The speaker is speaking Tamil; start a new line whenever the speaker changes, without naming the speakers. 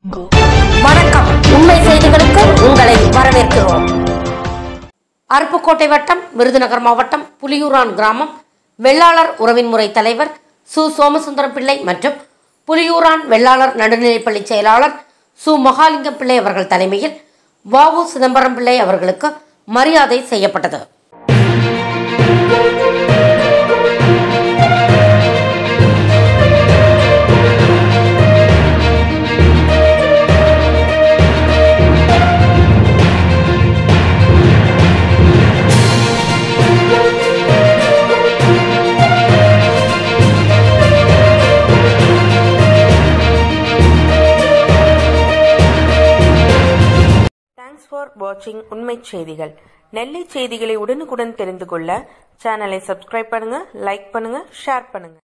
வணக்கம் உண்மை செய்திகளுக்கு உங்களை வரவேற்கிறோம் அருப்புக்கோட்டை வட்டம் விருதுநகர் மாவட்டம் புலியூரான் கிராமம் வெள்ளாளர் உறவின் முறை தலைவர் சு சோமசுந்தரம் பிள்ளை மற்றும் புலியூரான் வெள்ளாளர் நடுநிலைப்பள்ளி செயலாளர் சு மகாலிங்கம் பிள்ளை அவர்கள் தலைமையில் வாவு சிதம்பரம் பிள்ளை அவர்களுக்கு மரியாதை செய்யப்பட்டது
தேங்க்ஸ் ஃபார் வாட்சிங் உண்மை செய்திகள் நெல்லை செய்திகளை உடனுக்குடன் தெரிந்து கொள்ள சேனலை சப்ஸ்கிரைப் பண்ணுங்க லைக் பண்ணுங்க ஷேர் பண்ணுங்க